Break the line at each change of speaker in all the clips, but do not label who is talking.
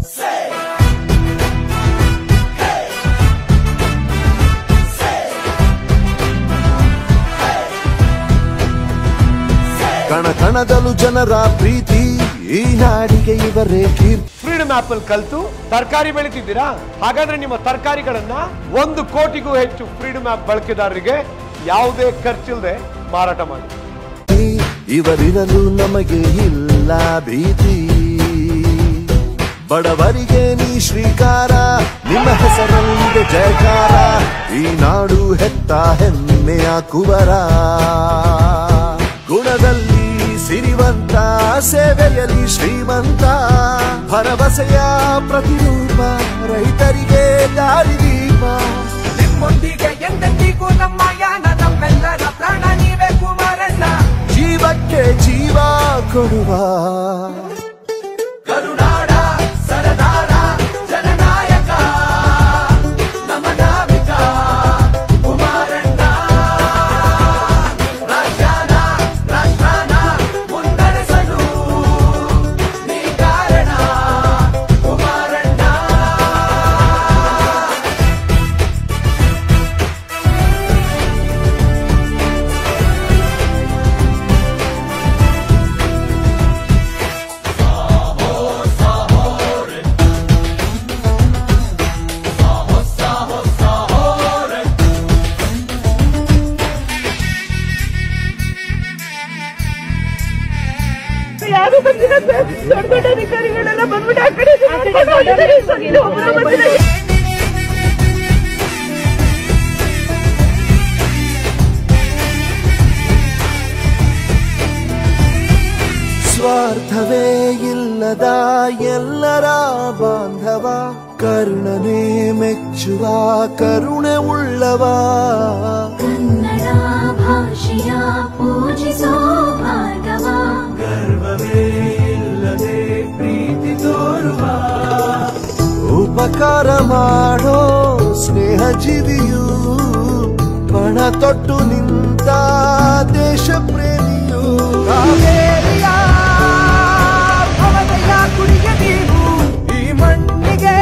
ಕಣ ಕಣದಲು ಜನರ ಪ್ರೀತಿ ಈ ನಾಡಿಗೆ ಇವರೇ ಕೀರ್ತಿ
ಫ್ರೀಡಮ್ ಆಪ್ ಅಲ್ಲಿ ಕಲ್ತು ತರಕಾರಿ ಬೆಳಿತಿದ್ದೀರಾ ಹಾಗಾದ್ರೆ ನಿಮ್ಮ ತರಕಾರಿಗಳನ್ನ ಒಂದು ಕೋಟಿಗೂ ಹೆಚ್ಚು ಫ್ರೀಡಮ್ ಆಪ್ ಬಳಕೆದಾರರಿಗೆ ಯಾವುದೇ ಖರ್ಚಿಲ್ಲದೆ ಮಾರಾಟ ಮಾಡಿ
ಇವರಿರಲು ನಮಗೆ ಇಲ್ಲ ಭೀತಿ ಬಡವರಿಗೆ ನೀ ಶ್ರೀಕಾರ ನಿಮ್ಮ ಹೆಸರಲ್ಲಿದೆ ಜಯಕಾರ ಈ ನಾಡು ಹೆತ್ತ ಹೆಮ್ಮೆಯ ಕುವರ ಗುಣದಲ್ಲಿ ಸಿರಿವಂತ ಸೇವೆಯಲ್ಲಿ ಶ್ರೀಮಂತ ಭರವಸೆಯ ಪ್ರತಿರೂಪ ರೈತರಿಗೆ ದಾರಿದೀಪ
ನಿಮ್ಮೊಂದಿಗೆ ಎಂದೆಂದಿಗೂ ನಮ್ಮ ಯಾನ ನಮ್ಮೆಲ್ಲರ ಪ್ರಾಣ ನೀವೇ ಕುಮಾರಣ್ಣ
ಜೀವಕ್ಕೆ ಜೀವ ಕೊಡುವ
ಕರುನಾಡ ಸರದಾರ ಜನನಾಯಕ ನಮ್ಮ ನಾವಿಕ ಕುಮಾರಣ್ಣ ರಾಜ್ಯಾನ ರಾಷ್ಟ್ರಾನ ಮುನ್ನಡೆಸಲು ನೀ ಕಾರಣ ಕುಮಾರಣ್ಣ
ಯಾರು ಬಂದಿಲ್ಲ ಸರ್ ದೊಡ್ಡ ದೊಡ್ಡ ಅಧಿಕಾರಿಗಳೆಲ್ಲ ಬಂದ್ಬಿಟ್ಟು ಆ ಕಡೆ ನೋಡ್ಕೊಂಡು ಹೋಗಿದ್ದಾರೆ ಸರ್. ಇಲ್ಲಿ ಒಬ್ರು ಬಂದಿಲ್ಲ.
ಸ್ವಾರ್ಥವೇ ಇಲ್ಲದ ಎಲ್ಲರ ಬಾಂಧವ ಕರುಣನೆ ಮೆಚ್ಚುವ ಕರುಣೆ ಉಳ್ಳವ
ಕನ್ನಡ ಭಾಷೆಯ ಪೂಜಿಸೋ ಭಾರ್ಗವ
ಉಪಕಾರ ಮಾಡೋ ಸ್ನೇಹ ಜೀವಿಯು ಪಣ ತೊಟ್ಟು ನಿಂತ ದೇಶ ಪ್ರೇಮಿಯು
ಕಾವೇರಿಯ ಭವದಯ ಕುಡಿಯ ನೀವು ಈ ಮಣ್ಣಿಗೆ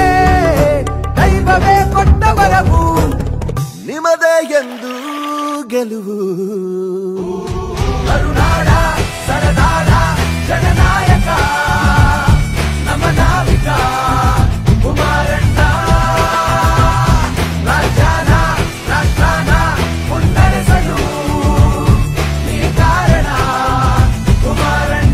ದೈವವೇ ಕೊಟ್ಟ ವರವು
ನಿಮದೇ ಎಂದು ಗೆಲುವು
ಕರುನಾಡ ಸರದಾರ ಜನನಾಯಕ ನಮ್ಮ ನಾವಿಕ ಕುಮಾರಣ್ಣ ರಾಜ್ಯಾನ ರಾಷ್ಟ್ರಾನ ಮುನ್ನಡೆಸಲು ನೀ ಕಾರಣ ಕುಮಾರಣ್ಣ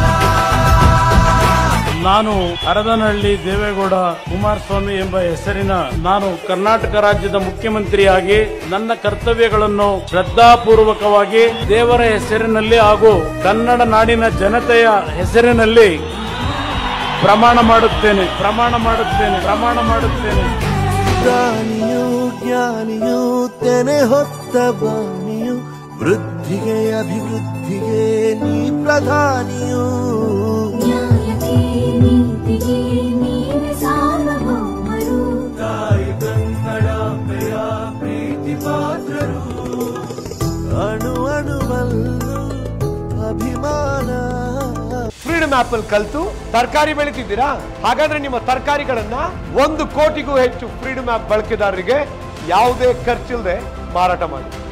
ನಾನು ಹರದನಹಳ್ಳಿ ದೇವೇಗೌಡ ಕುಮಾರಸ್ವಾಮಿ ಎಂಬ ಹೆಸರಿನ ನಾನು ಕರ್ನಾಟಕ ರಾಜ್ಯದ ಮುಖ್ಯಮಂತ್ರಿಯಾಗಿ ನನ್ನ ಕರ್ತವ್ಯಗಳನ್ನು ಶ್ರದ್ಧಾಪೂರ್ವಕವಾಗಿ ದೇವರ ಹೆಸರಿನಲ್ಲಿ ಹಾಗೂ ಕನ್ನಡ ನಾಡಿನ ಜನತೆಯ ಹೆಸರಿನಲ್ಲಿ ಪ್ರಮಾಣ ಮಾಡುತ್ತೇನೆ ಪ್ರಮಾಣ ಮಾಡುತ್ತೇನೆ ಪ್ರಮಾಣ ಮಾಡುತ್ತೇನೆ
ಜ್ಞಾನಿಯು ಜ್ಞಾನಿಯು ತೆನೆ ಹೊತ್ತ ಬಾಣಿಯು ವೃದ್ಧಿಗೆ ಅಭಿವೃದ್ಧಿಗೆ ನೀ ಪ್ರಧಾನಿಯು
ನ್ಯಾಯಕ್ಕೆ ನೀತಿಗೆ ನೀವೇ ಸಾರ್ವಭೌಮರು
ಅಣು ಅಣುವಲ್ಲೂ ಅಭಿಮಾನ
ಫ್ರೀಡಮ್ ಆಪ್ ಅಲ್ಲಿ ಕಲ್ತು ತರಕಾರಿ ಬೆಳಿತಿದ್ದೀರಾ ಹಾಗಾದ್ರೆ ನಿಮ್ಮ ತರಕಾರಿಗಳನ್ನ ಒಂದು ಕೋಟಿಗೂ ಹೆಚ್ಚು ಫ್ರೀಡಮ್ ಆಪ್ ಬಳಕೆದಾರರಿಗೆ ಯಾವುದೇ ಖರ್ಚಿಲ್ಲದೆ ಮಾರಾಟ ಮಾಡಿ